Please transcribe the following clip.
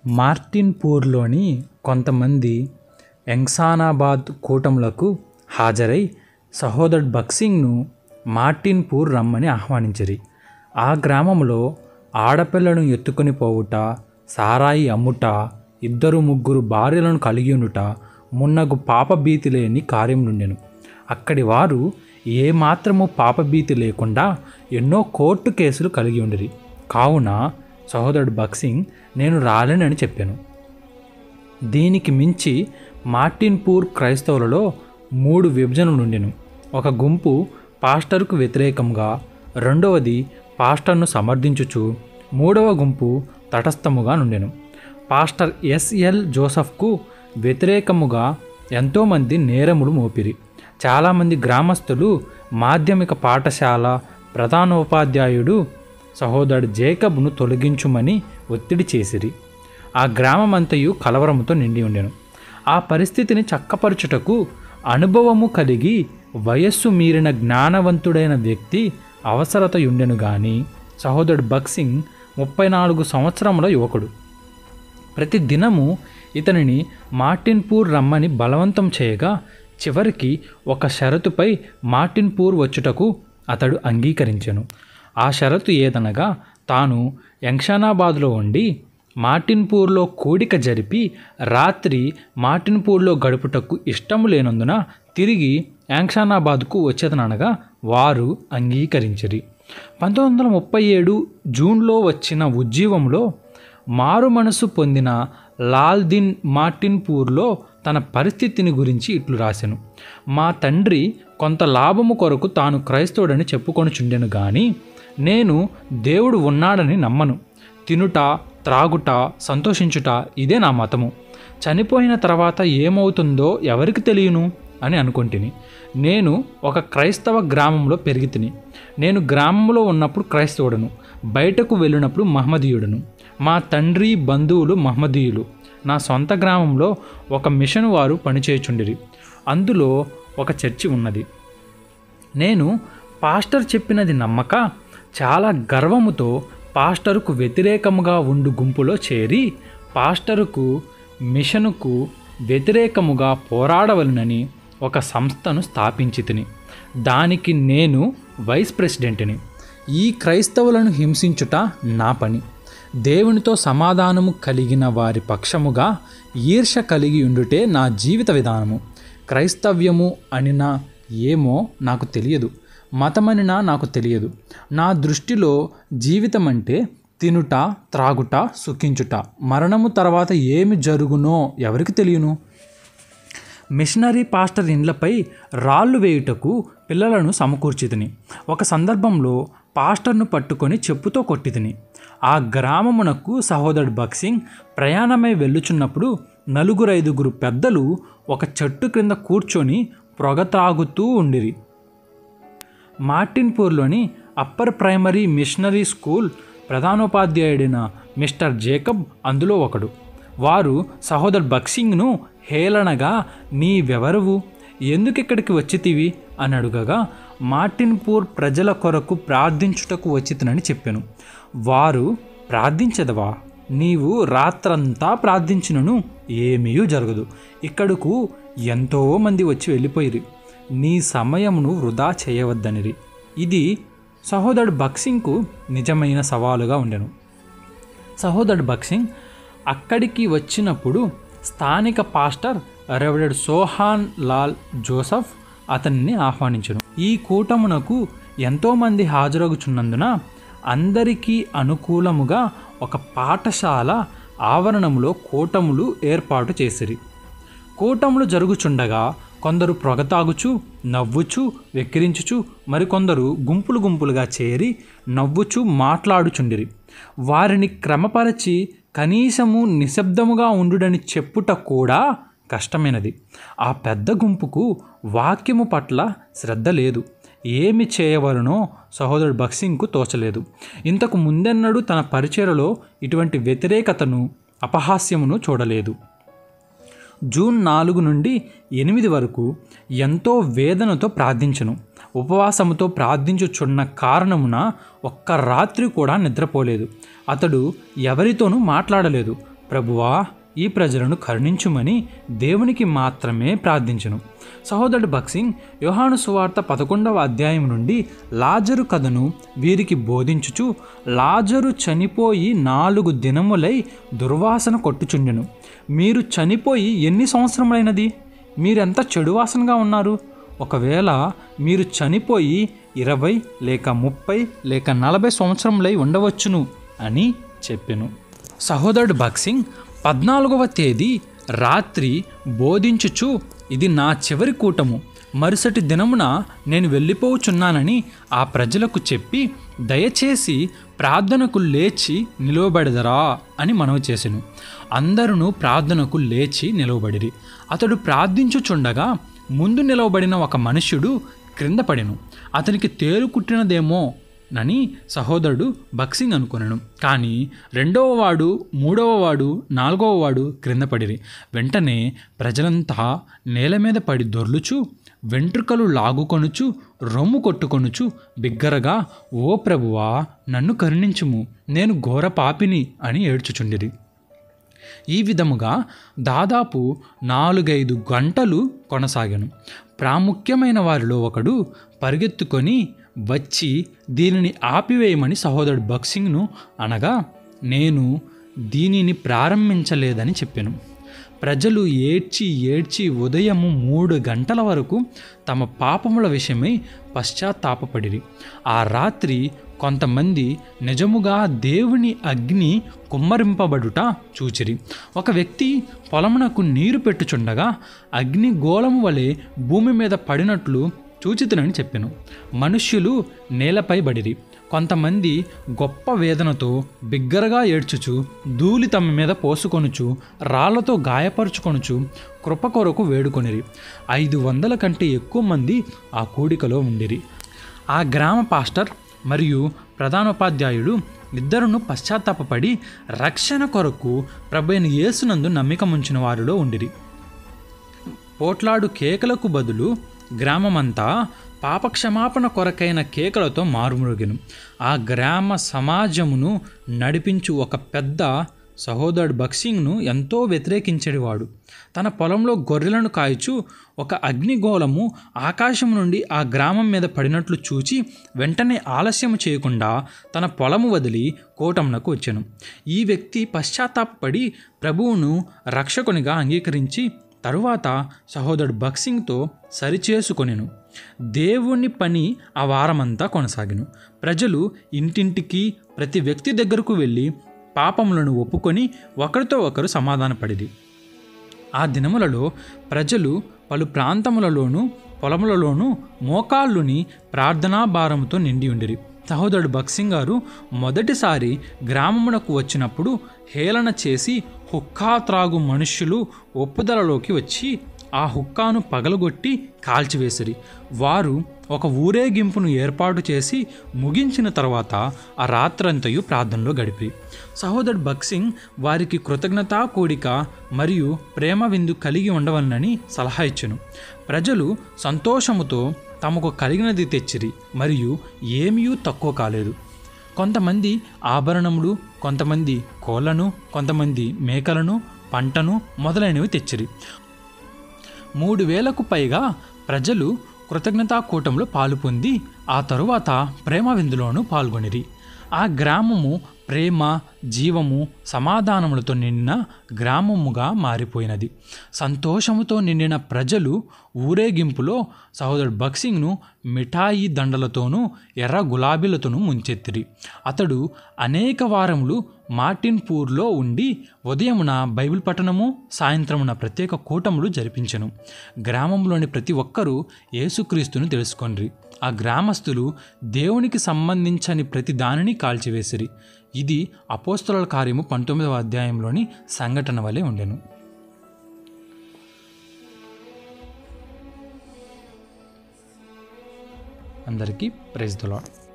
మార్టిన్పూర్లోని కొంతమంది ఎంగ్సానాబాద్ కూటములకు హాజరై సహోదరుడు బక్సింగ్ను మార్టిన్పూర్ రమ్మని ఆహ్వానించిరి ఆ గ్రామంలో ఆడపిల్లను ఎత్తుకొని పోవుట సారాయి అమ్ముట ఇద్దరు ముగ్గురు భార్యలను కలిగి ఉండుట మున్నగు పాపభీతి లేని కార్యం నుండెను అక్కడి వారు ఏమాత్రము పాపభీతి లేకుండా ఎన్నో కోర్టు కేసులు కలిగి ఉండిరి కావున సహోదరుడు బక్సింగ్ నేను రాలేనని చెప్పాను దీనికి మించి మార్టిన్పూర్ క్రైస్తవులలో మూడు విభజనలు ఉండెను ఒక గుంపు పాస్టర్కు వ్యతిరేకంగా రెండవది పాస్టర్ను సమర్థించుచు మూడవ గుంపు తటస్థముగా నుండెను పాస్టర్ ఎస్ఎల్ జోసఫ్కు వ్యతిరేకముగా ఎంతోమంది నేరములు మోపిరి చాలామంది గ్రామస్తులు మాధ్యమిక పాఠశాల ప్రధానోపాధ్యాయుడు సహోదరుడు జేకబ్ను తొలగించుమని ఒత్తిడి చేసిరి ఆ గ్రామమంతయు కలవరముతో నిండి ఉండెను ఆ పరిస్థితిని చక్కపరచుటకు అనుభవము కలిగి వయస్సు మీరిన జ్ఞానవంతుడైన వ్యక్తి అవసరత ఉండెను గాని సహోదరుడు బక్సింగ్ ముప్పై నాలుగు సంవత్సరముల యువకుడు ప్రతి దినము ఇతనిని మార్టిన్పూర్ రమ్మని బలవంతం చేయగా చివరికి ఒక షరతుపై మార్టిన్పూర్ వచ్చుటకు అతడు అంగీకరించెను ఆ షరతు ఏదనగా తాను యంక్షానాబాద్లో ఉండి మార్టిన్పూర్లో కూడిక జరిపి రాత్రి మార్టిన్పూర్లో గడుపుటకు ఇష్టము లేనందున తిరిగి యాంక్షానాబాద్కు వచ్చేదనగా వారు అంగీకరించిరి పంతొమ్మిది వందల ముప్పై ఏడు జూన్లో వచ్చిన ఉజ్జీవంలో మారు మనసు పొందిన లాల్దిన్ మార్టిన్పూర్లో తన పరిస్థితిని గురించి ఇట్లు రాశాను మా తండ్రి కొంత లాభము కొరకు తాను క్రైస్తవుడని చెప్పుకొనుచుండెను గాని నేను దేవుడు ఉన్నాడని నమ్మను తినుట త్రాగుట సంతోషించుట ఇదే నా మతము చనిపోయిన తర్వాత ఏమవుతుందో ఎవరికి తెలియను అని అనుకుంటుని నేను ఒక క్రైస్తవ గ్రామంలో పెరిగి తిని నేను గ్రామంలో ఉన్నప్పుడు క్రైస్తవుడను బయటకు వెళ్ళినప్పుడు మహమ్మదీయుడను మా తండ్రి బంధువులు మహమ్మదీయులు నా సొంత గ్రామంలో ఒక మిషన్ వారు పనిచేయుచుండిరి అందులో ఒక చర్చి ఉన్నది నేను పాస్టర్ చెప్పినది నమ్మక చాలా గర్వముతో పాస్టరుకు వ్యతిరేకముగా ఉండు గుంపులో చేరి పాస్టరుకు మిషనుకు వ్యతిరేకముగా పోరాడవలనని ఒక సంస్థను స్థాపించి తిని దానికి నేను వైస్ ప్రెసిడెంట్ని ఈ క్రైస్తవులను హింసించుట నా పని దేవునితో సమాధానము కలిగిన వారి పక్షముగా ఈర్ష కలిగి ఉండుటే నా జీవిత విధానము క్రైస్తవ్యము అనినా ఏమో నాకు తెలియదు మతమనినా నాకు తెలియదు నా దృష్టిలో జీవితం అంటే తినుట త్రాగుట సుఖించుట మరణము తర్వాత ఏమి జరుగునో ఎవరికి తెలియను మిషనరీ పాస్టర్ ఇండ్లపై రాళ్ళు వేయుటకు పిల్లలను సమకూర్చితిని ఒక సందర్భంలో పాస్టర్ను పట్టుకొని చెప్పుతో కొట్టితిని ఆ గ్రామమునకు సహోదరుడు బక్సింగ్ ప్రయాణమై వెళ్ళుచున్నప్పుడు నలుగురు ఐదుగురు పెద్దలు ఒక చెట్టు క్రింద కూర్చొని పొగ త్రాగుతూ ఉండిరి మార్టిన్పూర్లోని అప్పర్ ప్రైమరీ మిషనరీ స్కూల్ ప్రధానోపాధ్యాయుడైన మిస్టర్ జేకబ్ అందులో ఒకడు వారు సహోదర్ బక్సింగ్ను హేళనగా నీవెవరువు ఎందుకు ఇక్కడికి వచ్చితివి అని అడుగగా మార్టిన్పూర్ ప్రజల కొరకు ప్రార్థించుటకు వచ్చితనని చెప్పాను వారు ప్రార్థించదవా నీవు రాత్రంతా ప్రార్థించినను ఏమీ జరగదు ఇక్కడకు ఎంతో మంది వచ్చి వెళ్ళిపోయిరి నీ సమయమును వృధా చేయవద్దనిరి ఇది సహోదరుడు బక్సింగ్కు నిజమైన సవాలుగా ఉండెను సహోదరుడు బక్సింగ్ అక్కడికి వచ్చినప్పుడు స్థానిక pastor reverend Sohan Lal Joseph అతన్ని ఆహ్వానించను ఈ కూటమునకు ఎంతోమంది హాజరగుచున్నందున అందరికీ అనుకూలముగా ఒక పాఠశాల ఆవరణములో కూటములు ఏర్పాటు చేసిరి కూటములు జరుగుచుండగా కొందరు ప్రొగతాగుచు నవ్వుచు వెక్కిరించుచు మరికొందరు గుంపులు గుంపులుగా చేరి నవ్వుచు మాట్లాడుచుండిరి వారిని క్రమపరచి కనీసము నిశ్శబ్దముగా ఉండుడని చెప్పుట కూడా కష్టమైనది ఆ పెద్ద గుంపుకు వాక్యము పట్ల శ్రద్ధ లేదు ఏమి చేయవలనో సహోదరుడు బక్సింగ్కు తోచలేదు ఇంతకు ముందెన్నడూ తన పరిచయలో ఇటువంటి వ్యతిరేకతను అపహాస్యమును చూడలేదు జూన్ నాలుగు నుండి ఎనిమిది వరకు ఎంతో వేదనతో ప్రార్థించను ఉపవాసముతో ప్రార్థించుచున్న కారణమున ఒక్క రాత్రి కూడా నిద్రపోలేదు అతడు ఎవరితోనూ మాట్లాడలేదు ప్రభువా ఈ ప్రజలను కరుణించుమని దేవునికి మాత్రమే ప్రార్థించను సహోదరుడు భక్సింగ్ యోహాను సువార్త పదకొండవ అధ్యాయం నుండి లాజరు కథను వీరికి బోధించుచు లాజరు చనిపోయి నాలుగు దినములై దుర్వాసన కొట్టుచుండెను మీరు చనిపోయి ఎన్ని సంవత్సరములైనది మీరెంత చెడు వాసనగా ఉన్నారు ఒకవేళ మీరు చనిపోయి ఇరవై లేక ముప్పై లేక నలభై సంవత్సరములై ఉండవచ్చును అని చెప్పెను సహోదరుడు భక్సింగ్ పద్నాలుగవ తేదీ రాత్రి బోధించుచు ఇది నా చివరి కూటము మరుసటి దినమున నేను వెళ్ళిపోవచున్నానని ఆ ప్రజలకు చెప్పి దయచేసి ప్రార్థనకు లేచి నిలవబడదరా అని మనవి చేసెను అందరూ ప్రార్థనకు లేచి నిలవబడిరి అతడు ప్రార్థించుచుండగా ముందు నిలవబడిన ఒక మనుష్యుడు క్రింద పడెను అతనికి తేలు కుట్టినదేమో నని సహోదరుడు బక్సింగ్ అనుకున్నాను కానీ రెండవ వాడు మూడవ వాడు నాలుగవ వాడు క్రింద పడిరి వెంటనే ప్రజలంతా నేల మీద పడి దొర్లుచు వెంట్రుకలు లాగుకొనుచు రొమ్ము కొట్టుకొనుచు బిగ్గరగా ఓ ప్రభువా నన్ను కరుణించుము నేను ఘోర పాపిని అని ఏడ్చుచుండిరి ఈ విధముగా దాదాపు నాలుగైదు గంటలు కొనసాగాను ప్రాముఖ్యమైన వారిలో ఒకడు పరిగెత్తుకొని వచ్చి దీనిని ఆపివేయమని సహోదరుడు బక్సింగ్ను అనగా నేను దీనిని ప్రారంభించలేదని చెప్పాను ప్రజలు ఏడ్చి ఏడ్చి ఉదయము మూడు గంటల వరకు తమ పాపముల విషయమై పశ్చాత్తాపపడిరి ఆ రాత్రి కొంతమంది నిజముగా దేవుని అగ్ని కుమ్మరింపబడుట చూచిరి ఒక వ్యక్తి పొలమునకు నీరు పెట్టుచుండగా అగ్ని గోళము వలె భూమి మీద పడినట్లు చూచితునని చెప్పాను మనుష్యులు నేలపై బడిరి కొంతమంది గొప్ప వేదనతో బిగ్గరగా ఏడ్చుచు ధూళి తమ మీద పోసుకొనుచు రాళ్లతో గాయపరుచుకొనుచు కృప కొరకు వేడుకొనిరి ఐదు వందల కంటే ఎక్కువ మంది ఆ కూడికలో ఉండిరి ఆ గ్రామ పాస్టర్ మరియు ప్రధానోపాధ్యాయుడు ఇద్దరును పశ్చాత్తాపపడి రక్షణ కొరకు ప్రభైన యేసునందు నమ్మికముంచిన వారిలో ఉండిరి పోట్లాడు కేకలకు బదులు గ్రామమంతా పాపక్షమాపణ కొరకైన కేకలతో మారుమృగెను ఆ గ్రామ సమాజమును నడిపించు ఒక పెద్ద సహోదరుడు బక్సింగ్ను ఎంతో వ్యతిరేకించేవాడు తన పొలంలో గొర్రెలను కాయచు ఒక అగ్నిగోళము ఆకాశం నుండి ఆ గ్రామం మీద పడినట్లు చూచి వెంటనే ఆలస్యం చేయకుండా తన పొలము వదిలి కోటమునకు వచ్చాను ఈ వ్యక్తి పశ్చాత్తాపపడి ప్రభువును రక్షకునిగా అంగీకరించి తరువాత సహోదరుడు బక్సింగ్తో సరిచేసుకొనెను దేవుని పని ఆ వారమంతా కొనసాగెను ప్రజలు ఇంటింటికి ప్రతి వ్యక్తి దగ్గరకు వెళ్ళి పాపములను ఒప్పుకొని ఒకరితో ఒకరు సమాధానపడిది ఆ దినములలో ప్రజలు పలు ప్రాంతములలోనూ పొలములలోనూ మోకాళ్ళుని ప్రార్థనా భారముతో నిండి ఉండిరి సహోదరుడు బక్సింగ్ గారు మొదటిసారి గ్రామమునకు వచ్చినప్పుడు హేళన చేసి హుక్కా త్రాగు మనుష్యులు ఒప్పుదలలోకి వచ్చి ఆ హుక్కాను పగలగొట్టి కాల్చివేసిరి వారు ఒక ఊరేగింపును ఏర్పాటు చేసి ముగించిన తర్వాత ఆ రాత్రంతయు ప్రార్థనలో గడిపి సహోదరుడు బక్సింగ్ వారికి కృతజ్ఞతా కూడిక మరియు ప్రేమ విందు కలిగి ఉండవలనని సలహా ఇచ్చెను ప్రజలు సంతోషముతో తమకు కలిగినది తెచ్చిరి మరియు ఏమీ తక్కువ కాలేదు కొంతమంది ఆభరణములు కొంతమంది కోళ్లను కొంతమంది మేకలను పంటను మొదలైనవి తెచ్చిరి మూడు వేలకు పైగా ప్రజలు కృతజ్ఞతా కూటంలో పాలు పొంది ఆ తరువాత ప్రేమ విందులోనూ పాల్గొనిరి ఆ గ్రామము ప్రేమ జీవము సమాధానములతో నిండిన గ్రామముగా మారిపోయినది సంతోషముతో నిండిన ప్రజలు ఊరేగింపులో సహోదరుడు బక్సింగ్ను మిఠాయి దండలతోనూ ఎర్ర గులాబీలతోనూ ముంచెత్తిరి అతడు అనేక వారములు మార్టిన్పూర్లో ఉండి ఉదయమున బైబిల్ పఠనము సాయంత్రమున ప్రత్యేక కూటములు జరిపించెను గ్రామంలోని ప్రతి ఒక్కరూ యేసుక్రీస్తును తెలుసుకొనిరి ఆ గ్రామస్తులు దేవునికి సంబంధించని ప్రతి దానిని కాల్చివేసిరి ఇది అపోస్తల కార్యము పంతొమ్మిదవ అధ్యాయంలోని సంఘటన వలె ఉండెను అందరికీ ప్రైజ్ ద లార్డ్